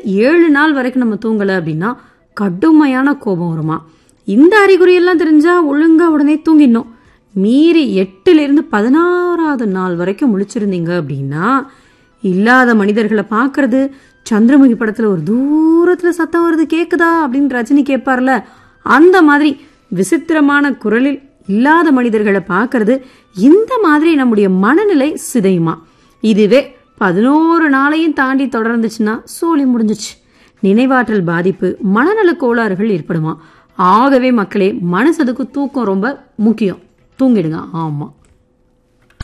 ஏழு நாள் வரைக்கும் நம்ம தூங்கலை அப்படின்னா கடுமையான கோபம் வருமா இந்த அறிகுறியெல்லாம் தெரிஞ்சா ஒழுங்கா உடனே தூங்கிடணும் மீறி எட்டுல இருந்து பதினாறாவது நாள் வரைக்கும் முழிச்சிருந்தீங்க அப்படின்னா இல்லாத மனிதர்களை பார்க்கறது சந்திரமுகி படத்துல ஒரு தூரத்துல சத்தம் வருது கேக்குதா அப்படின்னு ரஜினி கேட்பார்ல அந்த மாதிரி விசித்திரமான குரலில் இல்லாத மனிதர்களை பார்க்கறது இந்த மாதிரி நம்முடைய மனநிலை சிதையுமா இதுவே பதினோரு நாளையும் தாண்டி தொடர்ந்துச்சுன்னா சோழி முடிஞ்சிச்சு நினைவாற்றல் பாதிப்பு மனநல கோளாறுகள் ஏற்படுமா ஆகவே மக்களே மனசதுக்கு தூக்கம் ரொம்ப முக்கியம் தூங்கிடுங்க ஆமா